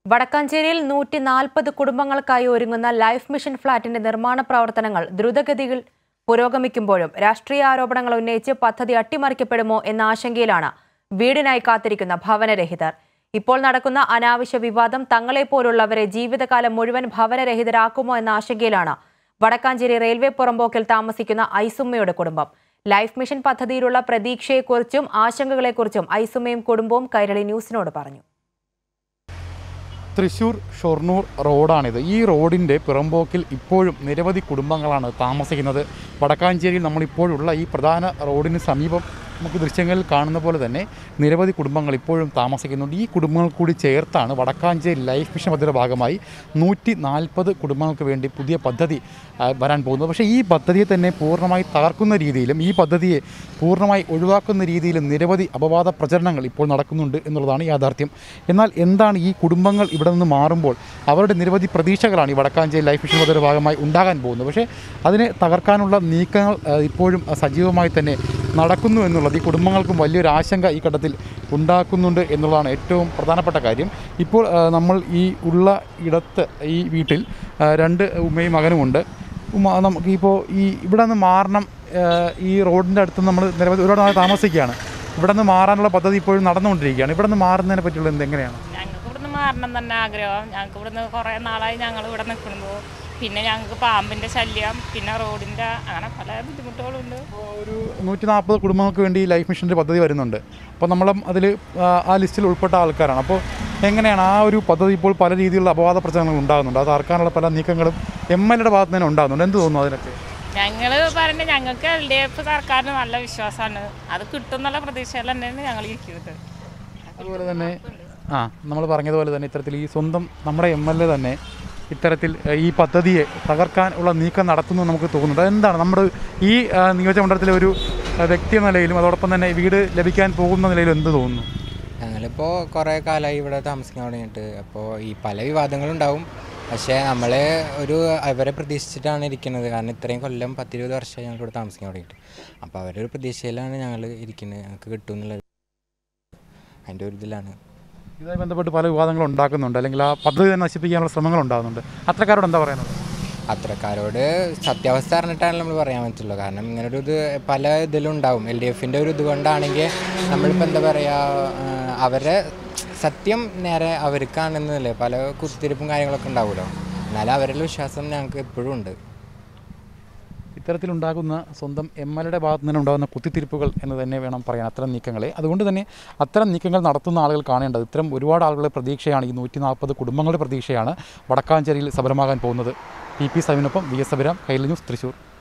വടക്കാഞ്ചേരിയിൽ നൂറ്റി നാൽപ്പത് കുടുംബങ്ങൾക്കായി ഒരുങ്ങുന്ന ലൈഫ് മിഷൻ ഫ്ളാറ്റിന്റെ നിർമ്മാണ പ്രവർത്തനങ്ങൾ ദ്രുതഗതിയിൽ പുരോഗമിക്കുമ്പോഴും രാഷ്ട്രീയ ആരോപണങ്ങൾ ഉന്നയിച്ച് പദ്ധതി അട്ടിമറിക്കപ്പെടുമോ എന്ന ആശങ്കയിലാണ് വീടിനായി കാത്തിരിക്കുന്ന ഭവനരഹിതർ ഇപ്പോൾ നടക്കുന്ന അനാവശ്യ വിവാദം തങ്ങളെപ്പോലുള്ളവരെ ജീവിതകാലം മുഴുവൻ ഭവനരഹിതരാക്കുമോ എന്ന ആശങ്കയിലാണ് വടക്കാഞ്ചേരി റെയിൽവേ പുറമ്പോക്കിൽ താമസിക്കുന്ന ഐസുമ്മയുടെ കുടുംബം ലൈഫ് മിഷൻ പദ്ധതിയിലുള്ള പ്രതീക്ഷയെക്കുറിച്ചും ആശങ്കകളെക്കുറിച്ചും ഐസുമ്മയും കുടുംബവും കൈരളി ന്യൂസിനോട് പറഞ്ഞു തൃശ്ശൂർ ഷൊർണൂർ റോഡാണിത് ഈ റോഡിൻ്റെ പിറമ്പോക്കിൽ ഇപ്പോഴും നിരവധി കുടുംബങ്ങളാണ് താമസിക്കുന്നത് വടക്കാഞ്ചേരിയിൽ നമ്മളിപ്പോഴുള്ള ഈ പ്രധാന റോഡിന് സമീപം നമുക്ക് ദൃശ്യങ്ങളിൽ കാണുന്ന പോലെ തന്നെ നിരവധി കുടുംബങ്ങൾ ഇപ്പോഴും താമസിക്കുന്നുണ്ട് ഈ കുടുംബങ്ങൾ കൂടി ചേർത്താണ് വടക്കാഞ്ചേരി ലൈഫ് മിഷൻ പദ്ധതിയുടെ ഭാഗമായി നൂറ്റി നാൽപ്പത് കുടുംബങ്ങൾക്ക് വേണ്ടി പുതിയ പദ്ധതി ആ, വരാൻ പോകുന്നത് പക്ഷേ ഈ പദ്ധതിയെ തന്നെ പൂർണ്ണമായി തകർക്കുന്ന രീതിയിലും ഈ പദ്ധതിയെ പൂർണ്ണമായി ഒഴിവാക്കുന്ന രീതിയിലും നിരവധി അപവാദ പ്രചരണങ്ങൾ ഇപ്പോൾ നടക്കുന്നുണ്ട് എന്നുള്ളതാണ് യാഥാർത്ഥ്യം എന്നാൽ എന്താണ് ഈ കുടുംബങ്ങൾ ഇവിടെ നിന്ന് മാറുമ്പോൾ അവരുടെ നിരവധി പ്രതീക്ഷകളാണ് ഈ വടക്കാഞ്ചേരി ലൈഫ് മിഷൻ പദ്ധതിയുടെ ഭാഗമായി ഉണ്ടാകാൻ പോകുന്നത് പക്ഷേ അതിനെ തകർക്കാനുള്ള നീക്കങ്ങൾ ആ, ഇപ്പോഴും ആ, സജീവമായി തന്നെ നടക്കുന്നു എന്നുള്ളത് ഈ കുടുംബങ്ങൾക്കും വലിയൊരു ആശങ്ക ഈ ഘട്ടത്തിൽ ഉണ്ടാക്കുന്നുണ്ട് എന്നുള്ളതാണ് ഏറ്റവും പ്രധാനപ്പെട്ട കാര്യം ഇപ്പോൾ ആ, നമ്മൾ ഈ ഉള്ള ഇടത്ത് ഈ വീട്ടിൽ ആ, രണ്ട് ഉമ്മയും മകനുമുണ്ട് ഉമ്മ നമുക്ക് ഇപ്പോൾ ഈ ഇവിടെ നിന്ന് മാറണം ആ, ഈ റോഡിൻ്റെ അടുത്ത് നമ്മൾ നിരവധി ഒരുപാട് നാൾ താമസിക്കുകയാണ് ഇവിടെ നിന്ന് മാറാനുള്ള പദ്ധതി ഇപ്പോഴും നടന്നുകൊണ്ടിരിക്കുകയാണ് ഇവിടെ നിന്ന് മാറുന്നതിനെ പറ്റിയുള്ള എന്ത് എങ്ങനെയാണ് ഞങ്ങൾക്ക് ഇവിടുന്ന് മാറണം തന്നെ ആഗ്രഹം ഞങ്ങൾക്ക് ഇവിടുന്ന് കുറേ നാളായി ഞങ്ങൾ ഇവിടെ നിൽക്കുന്നു പിന്നെ ഞങ്ങൾക്ക് പാമ്പിൻ്റെ ശല്യം പിന്നെ റോഡിൻ്റെ അങ്ങനെ പല ബുദ്ധിമുട്ടുകളുണ്ട് ഇപ്പോൾ ഒരു നൂറ്റി നാൽപ്പത് കുടുംബങ്ങൾക്ക് വേണ്ടി ലൈഫ് മിഷൻ്റെ പദ്ധതി വരുന്നുണ്ട് അപ്പോൾ നമ്മളും അതിൽ ആ ലിസ്റ്റിൽ ഉൾപ്പെട്ട ആൾക്കാരാണ് അപ്പോൾ എങ്ങനെയാണ് ആ ഒരു പദ്ധതി ഇപ്പോൾ പല രീതിയിലുള്ള അപവാദ പ്രചരണങ്ങൾ ഉണ്ടാകുന്നുണ്ട് അത് തകർക്കാനുള്ള പല നീക്കങ്ങളും എം എൽ എയുടെ ഭാഗത്ത് തന്നെ ഉണ്ടാകുന്നുണ്ട് എന്ത് തോന്നുന്നു അതിനൊക്കെ ഞങ്ങൾ പറഞ്ഞ ഞങ്ങൾക്ക് എൽ ഡി എഫ് സർക്കാരിന് നല്ല വിശ്വാസമാണ് അത് കിട്ടും എന്നുള്ള പ്രതീക്ഷയിൽ തന്നെയാണ് ഞങ്ങൾ ഇരിക്കുന്നത് അതുപോലെ തന്നെ ആ നമ്മൾ പറഞ്ഞതുപോലെ തന്നെ ഇത്തരത്തിൽ ഈ സ്വന്തം നമ്മുടെ എം എൽ എ തന്നെ ഇത്തരത്തിൽ ഏഹ്, ഈ പദ്ധതിയെ തകർക്കാൻ ഉള്ള നീക്കം നടത്തുന്നു നമുക്ക് തോന്നുന്നുണ്ട് എന്താണ് നമ്മുടെ ഈ ആ, നിയോജകമണ്ഡലത്തിലെ ഒരു ആ, വ്യക്തി എന്ന നിലയിലും അതോടൊപ്പം തന്നെ വീട് ലഭിക്കാൻ പോകുന്ന നിലയിലും എന്ത് തോന്നുന്നു ഞങ്ങളിപ്പോൾ കുറേ കാലമായി ഇവിടെ താമസിക്കാൻ തുടങ്ങിയിട്ട് അപ്പോൾ ഈ പല വിവാദങ്ങളും ഉണ്ടാവും പക്ഷേ നമ്മൾ ഒരു അവരെ പ്രതീക്ഷിച്ചിട്ടാണ് ഇരിക്കുന്നത് കാരണം ഇത്രയും കൊല്ലം പത്തിരുപത് വർഷമായി ഞങ്ങൾ ഇവിടെ താമസിക്കാൻ തുടങ്ങിയിട്ട് അപ്പോൾ അവരൊരു പ്രതീക്ഷയിലാണ് ഞങ്ങൾ ഇരിക്കുന്നത് ഞങ്ങൾക്ക് കിട്ടും എന്നുള്ള അതിൻ്റെ ഒരു ഇതിലാണ് ഇതുമായി ബന്ധപ്പെട്ട് പല വിവാദങ്ങളും ഉണ്ടാക്കുന്നുണ്ട് അല്ലെങ്കിൽ ആ പദ്ധതി തന്നെ നശിപ്പിക്കാനുള്ള ശ്രമങ്ങൾ ഉണ്ടാകുന്നുണ്ട് അത്രക്കാരോട് എന്താ പറയുന്നത് അത്രക്കാരോട് സത്യാവസ്ഥ അറിഞ്ഞിട്ടാണ് നമ്മൾ പറയാൻ പറ്റുള്ളൂ കാരണം ഇങ്ങനൊരു ഇത് പല ഇതിലും ഉണ്ടാവും എൽ ഡി എഫിൻ്റെ ഒരു ഇത് കൊണ്ടാണെങ്കിൽ നമ്മളിപ്പോൾ എന്താ പറയുക അവരെ സത്യം നേരെ അവർക്കാണെന്നല്ലേ പല കുത്തിരിപ്പും കാര്യങ്ങളൊക്കെ ഉണ്ടാവുമല്ലോ എന്നാലും അവരുടെ വിശ്വാസം ഞങ്ങൾക്ക് എപ്പോഴും ഉണ്ട് ഇത്തരത്തിലുണ്ടാകുന്ന സ്വന്തം എം എൽ എയുടെ ഭാഗത്തു നിന്ന് ഉണ്ടാകുന്ന കുത്തിത്തിരിപ്പുകൾ എന്ന് തന്നെ വേണം പറയാൻ അത്തരം നീക്കങ്ങളെ അതുകൊണ്ട് തന്നെ അത്തരം നീക്കങ്ങൾ നടത്തുന്ന ആളുകൾ കാണേണ്ടത് ഇത്തരം ഒരുപാട് ആളുകളുടെ പ്രതീക്ഷയാണ് ഈ നൂറ്റി നാൽപ്പത് കുടുംബങ്ങളുടെ പ്രതീക്ഷയാണ് വടക്കാഞ്ചേരിയിൽ സബലമാകാൻ പോകുന്നത് പി പി സവിനൊപ്പം വി എസ് അഭിരാം കൈൽ ന്യൂസ് തൃശ്ശൂർ